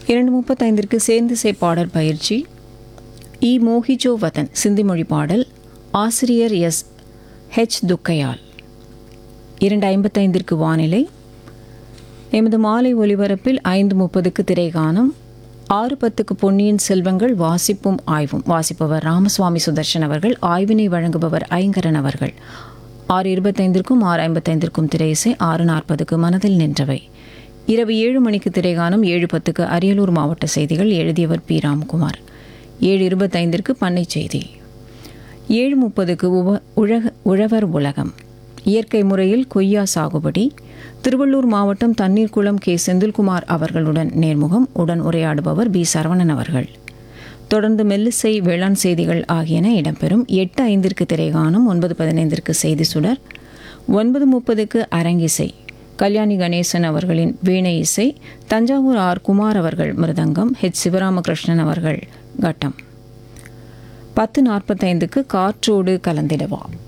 இரண்டு முப்பத்தைந்திற்கு சேர்ந்து சே பாடல் பயிற்சி இ மோஹிஜோ வதன் சிந்தி மொழி பாடல் ஆசிரியர் எஸ் ஹெச் துக்கையால் இரண்டு ஐம்பத்தைந்திற்கு வானிலை எமது மாலை ஒலிபரப்பில் ஐந்து முப்பதுக்கு திரைகானம் ஆறு பத்துக்கு பொன்னியின் செல்வங்கள் வாசிப்பும் ஆய்வும் வாசிப்பவர் ராமசுவாமி சுதர்ஷன் அவர்கள் ஆய்வினை வழங்குபவர் ஐங்கரன் அவர்கள் ஆறு இருபத்தைந்திற்கும் ஆறு ஐம்பத்தைந்திற்கும் திரையிசை ஆறு நாற்பதுக்கு மனதில் நின்றவை இரவு ஏழு மணிக்கு திரைகானம் ஏழு பத்துக்கு அரியலூர் மாவட்ட செய்திகள் எழுதியவர் பி ராம்குமார் ஏழு இருபத்தைந்திற்கு பண்ணை செய்தி ஏழு முப்பதுக்கு உவ உழக உழவர் உலகம் இயற்கை முறையில் கொய்யா சாகுபடி திருவள்ளூர் மாவட்டம் தண்ணீர்குளம் கே செந்தில்குமார் அவர்களுடன் நேர்முகம் உடன் உரையாடுபவர் பி சரவணன் அவர்கள் தொடர்ந்து மெல்லிசை வேளாண் செய்திகள் ஆகியன இடம்பெறும் எட்டு ஐந்திற்கு திரைகாணும் ஒன்பது பதினைந்திற்கு செய்தி சுடர் ஒன்பது முப்பதுக்கு அரங்கிசை கல்யாணி கணேசன் அவர்களின் வீணை இசை தஞ்சாவூர் ஆர் குமார் அவர்கள் மிருதங்கம் ஹெச் சிவராமகிருஷ்ணன் அவர்கள் கட்டம் பத்து நாற்பத்தைந்துக்கு காற்றோடு கலந்திடவா